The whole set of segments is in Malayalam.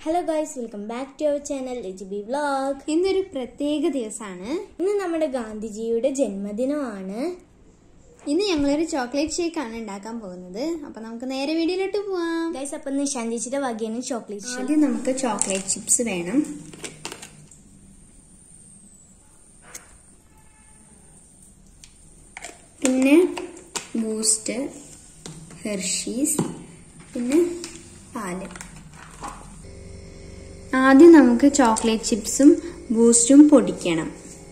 hello guys welcome back to our channel H B vlog ഇന്നൊരു പ്രത്യേക ദിവസമാണ് ഇന്ന് നമ്മുടെ ഗാന്ധിജിയുടെ ജന്മദിനമാണ് ഇന്ന് ഞങ്ങളൊരു ചോക്ലേറ്റ് ഷേക്ക് ആണ് ഉണ്ടാക്കാൻ പോകുന്നത് അപ്പൊ നമുക്ക് നേരെ വീഡിയോയിലോട്ട് പോവാം ഗൈസ് അപ്പം നിശാന്തിച്ചിയുടെ വകയാണ് ചോക്ലേറ്റ് ഷേക്ക് ആദ്യം നമുക്ക് ചോക്ലേറ്റ് ചിപ്സ് വേണം പിന്നെ ബൂസ്റ്റ് ഹെർഷീസ് പിന്നെ പാല് ആദ്യം നമുക്ക് ചോക്ലേറ്റ് ചിപ്സും ബൂസ്റ്റും പൊടിക്കണം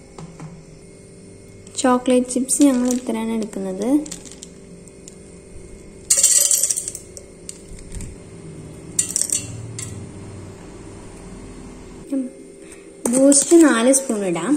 ചോക്ലേറ്റ് ചിപ്സ് ഞങ്ങൾ ഇത്രയാണ് എടുക്കുന്നത് ബൂസ്റ്റ് നാല് സ്പൂൺ ഇടാം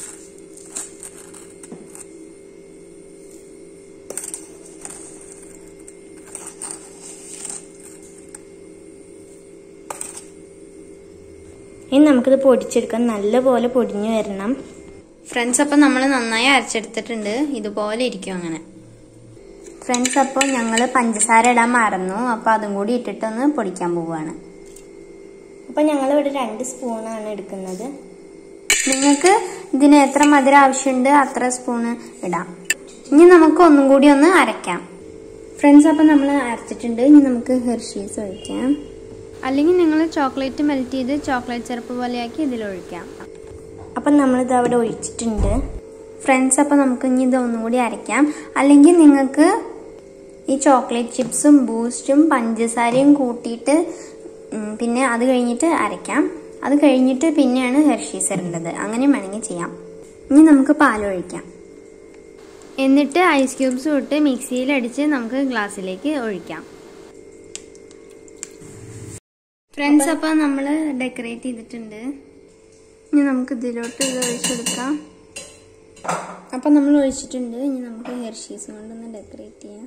ഇനി നമുക്കിത് പൊടിച്ചെടുക്കാം നല്ലപോലെ പൊടിഞ്ഞു വരണം ഫ്രണ്ട്സ് അപ്പം നമ്മൾ നന്നായി അരച്ചെടുത്തിട്ടുണ്ട് ഇതുപോലെ ഇരിക്കും അങ്ങനെ ഫ്രണ്ട്സ് അപ്പോൾ ഞങ്ങൾ പഞ്ചസാര ഇടാൻ മറന്നു അപ്പോൾ അതും കൂടി ഇട്ടിട്ടൊന്ന് പൊടിക്കാൻ പോവുകയാണ് അപ്പം ഞങ്ങളിവിടെ രണ്ട് സ്പൂണാണ് എടുക്കുന്നത് നിങ്ങൾക്ക് ഇതിന് എത്ര മധുരം ആവശ്യമുണ്ട് അത്ര സ്പൂണ് ഇടാം ഇനി നമുക്ക് ഒന്നും കൂടി ഒന്ന് അരയ്ക്കാം ഫ്രണ്ട്സ് അപ്പം നമ്മൾ അരച്ചിട്ടുണ്ട് ഇനി നമുക്ക് ഹെർഷീസ് ഒഴിക്കാം അല്ലെങ്കിൽ നിങ്ങൾ ചോക്ലേറ്റ് മെൽറ്റ് ചെയ്ത് ചോക്ലേറ്റ് സിറപ്പ് പോലെയാക്കി ഇതിലൊഴിക്കാം അപ്പം നമ്മളിത് അവിടെ ഒഴിച്ചിട്ടുണ്ട് ഫ്രണ്ട്സ് അപ്പം നമുക്ക് ഇനി ഇത് ഒന്നും കൂടി അരയ്ക്കാം അല്ലെങ്കിൽ നിങ്ങൾക്ക് ഈ ചോക്ലേറ്റ് ചിപ്സും ബൂസ്റ്റും പഞ്ചസാരയും കൂട്ടിയിട്ട് ഉം, പിന്നെ അത് കഴിഞ്ഞിട്ട് അരയ്ക്കാം അത് കഴിഞ്ഞിട്ട് പിന്നെയാണ് ഹെർഷീസ് ഇടേണ്ടത് അങ്ങനെ വേണമെങ്കിൽ ചെയ്യാം ഇനി നമുക്ക് പാലൊഴിക്കാം എന്നിട്ട് ഐസ് ക്യൂബ്സ് ഇട്ട് മിക്സിയിൽ അടിച്ച് നമുക്ക് ഗ്ലാസ്സിലേക്ക് ഒഴിക്കാം ഫ്രണ്ട്സ് അപ്പം നമ്മൾ ഡെക്കറേറ്റ് ചെയ്തിട്ടുണ്ട് ഇനി നമുക്ക് ഇതിലോട്ട് ഇത് ഒഴിച്ചെടുക്കാം അപ്പം നമ്മൾ ഒഴിച്ചിട്ടുണ്ട് ഇനി നമുക്ക് ഹെർഷീസ് കൊണ്ടൊന്ന് ഡെക്കറേറ്റ് ചെയ്യാം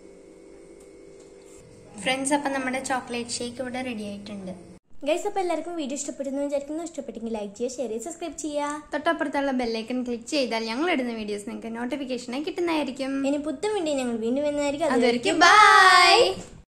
ഫ്രണ്ട്സ് അപ്പം നമ്മുടെ ചോക്ലേറ്റ് ഷേക്ക് ഇവിടെ റെഡി ആയിട്ടുണ്ട് ഗൈസ് അപ്പം എല്ലാവർക്കും വീഡിയോ ഇഷ്ടപ്പെടുന്നു വിചാരിക്കുന്നു ഇഷ്ടപ്പെട്ടെങ്കിൽ ലൈക്ക് ചെയ്യുക ഷെയർ ചെയ്യുക സബ്സ്ക്രൈബ് ചെയ്യുക തൊട്ടപ്പുറത്തുള്ള ബെല്ലൈക്കൺ ക്ലിക്ക് ചെയ്താൽ ഞങ്ങൾ ഇടുന്ന വീഡിയോസ് നിങ്ങൾക്ക് നോട്ടിഫിക്കേഷനായി കിട്ടുന്നതായിരിക്കും ഇനി പുത്തൻ വീഡിയോ ഞങ്ങൾ വീണ്ടും വരുന്നതായിരിക്കും അതുവരെയ്ക്കും ബൈ